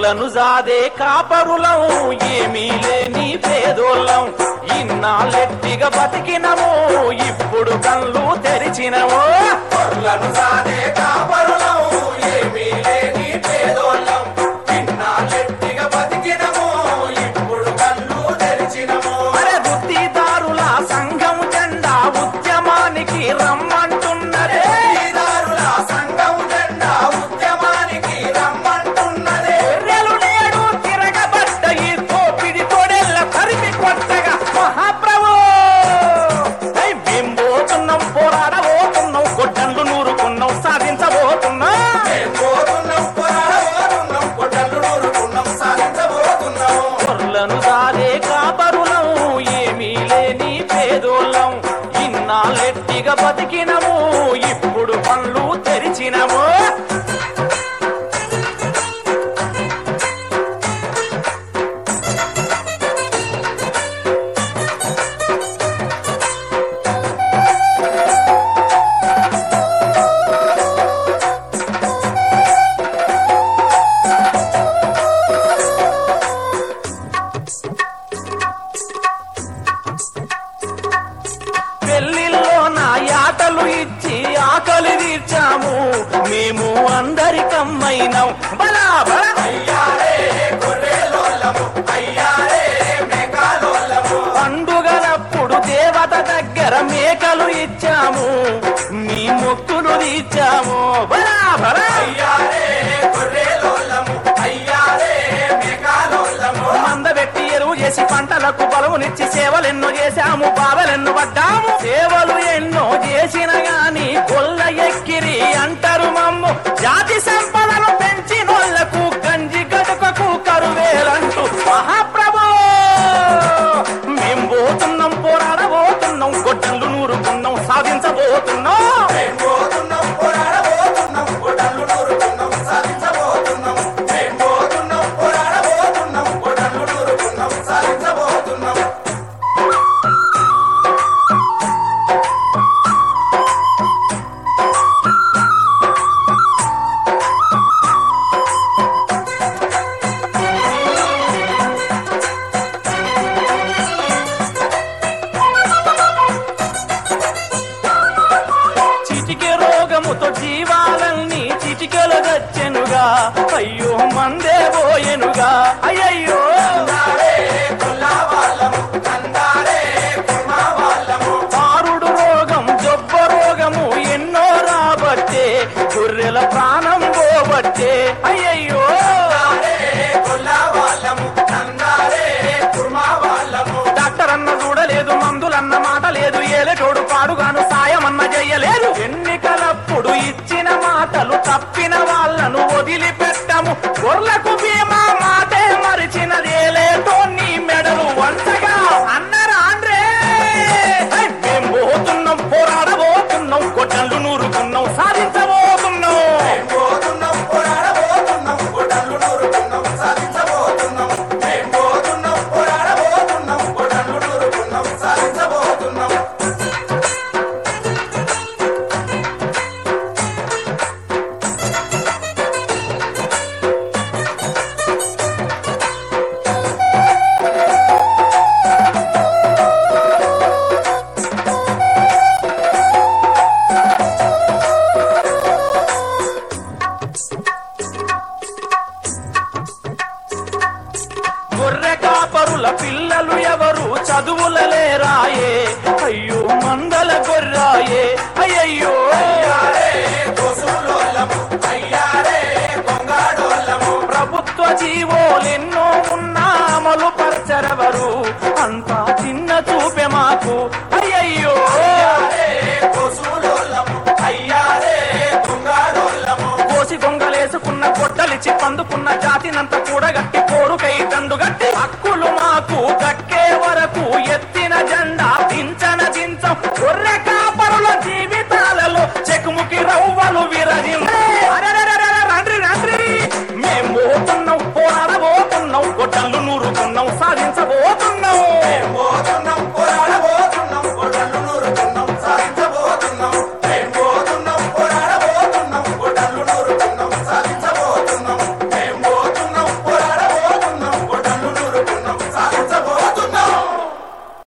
గొర్రెలను జాదే కాపరులం ఏమీ లేని పేదోళ్ళం ఇన్నాళ్ళెట్టిగా బతికినము ఇప్పుడు కళ్ళు తెరిచినము గొర్రెలను సాదే కాపరులం ఏమీ లేని పేదోళ్ళం ఇన్నాళ్ళెట్టిగా బతికినము ఇప్పుడు కళ్ళు తెరిచినము అరే వృత్తిదారుల సంఘం జెండా ఉద్యమానికి రమ్మంటున్నదే ఈదారుల సంఘం జెండా ఉద్యమానికి రమ్మంటున్నదే గొర్రెలు నేడు తిరగబడ్డ ఈ తోపిడి తోడెల్ల తరిమి కొట్టగా మహాప్రభు ఐ, మేం పోతున్నాం పోరాడబోతున్నాం గొడ్డన్లు నూరుకున్నాం సాధించబోతున్నాం మేం పోతున్నాం పోరాడబోతున్నాం కొట్టలు నూరుకున్నాం సాధించబోతున్నాం గొర్రెలను సాదే కాపరులం ఏమీ లేని పేదోళ్ళం ఇన్నాళ్ళెట్టిగా బతికినము ఇప్పుడు పనులు తెరిచినము పెళ్లిలో నా యాటలు ఇచ్చి ఆకలి తీర్చాము మేము అందరికమ్మైనాం బలా బలా అయ్యారే గొర్రెలోళ్ళము అయ్యారే మేకాలోళ్ళము పండుగలప్పుడు దేవత దగ్గర మేకలు ఇచ్చాము మీ మొక్కులు తీర్చాము బలా బలా అయ్యారే గొర్రెలోళ్ళము అయ్యారే మేకాలోళ్ళము మందబెట్టి ఎరువు చేసి పంటలకు బలమునిచ్చి సేవలెన్నో చేశాము బాధలెన్నో పడ్డాము సేవలు ఎన్నో చేసిన గాని గొల్ల ఎక్కిరి అంటారు మమ్ము జాతి సంపదను పెంచినోళ్లకు గంజి గడుకకు కరువేలంటూ మహాప్రభు మేం పోతున్నాం పోరాడబోతున్నాం గొడ్డలు నూరుకున్నాం సాధించబోతున్నాం మేం పోతున్నాం పోరాడబోతున్నాం కొట్టలు నూరుకున్నాం సాధించబోతున్నాం మేం పోతున్నాం పోరాడబోతున్నాం కొట్టలు నూరుకున్నాం సాధించబోతున్నాం చిటికె రోగముతో జీవాలన్నీ చిటికెలు గచ్చెనుగా అయ్యో మందే పోయెనుగా అయ్యయ్యో కందారే కొల్లా వాళ్ళము కందారే కుర్మా వాళ్ళము ఆరుడు రోగం జబ్బ రోగము ఎన్నో రాబట్టే గొర్రెల ప్రాణం పోబట్టే అయ్యయ్యో కందారే కొల్లా వాళ్ళము కందారే కుర్మా వాళ్ళము డాక్టర్ అన్న చూడలేదు మందులన్న మాట లేదు ఏలటోడు పాడుగాను సాయమన్న చెయ్యలేదు ఎన్నికలప్పుడు ఇచ్చిన మాటలు తప్పిన వాళ్ళను వదిలిపెట్టము గొర్లకు బీమా మాటే మరిచినదేలేటో నీ మెడలు వంచగా అన్నరా ఆండ్రే హై, మేం పోతున్నాం పోరాడబోతున్నాం గొడ్డళ్ళు నూరుకున్నాం సాధించబోతున్నాం మేం పోతున్నాం పోరాడబోతున్నాం కొట్టలు నూరుకున్నాం సాధించబోతున్నాం మేం పోతున్నాం పోరాడబోతున్నాం కొట్టలు నూరుకున్నాం సాధించబోతున్నాం గొర్రె కాపరుల పిల్లలు ఎవరు చదువులలేరాయే అయ్యో మందల గొర్రాయే అయ్యయ్యో అయ్యారే దోసులోళ్ళము అయ్యారే కొంగాడోళ్ళము ప్రభుత్వ జీవోలెన్నో ఉన్నా అమలు పరచరవరు అంతా చిన్న చూపే మాకు అయ్యయ్యో అయ్యారే దోసులోళ్ళము అయ్యారే కొంగాడోళ్ళము కోసి గొంగలేసుకున్న గొడ్డలిచ్చి పందుకున్న జాతినంత కూడగట్టి కోరుకై దండుగట్టి హక్కులు మాకు దక్కే వరకు ఎత్తిన జెండా దించన దించం గొర్రె కాపరుల జీవితాలలో చెకుముకి రవ్వలు విరజి రండ్రి రండ్రి మేము పోతున్నాం పోరాడబోతున్నాం గొడ్డళ్ళు నూరుకున్నాం సాధించ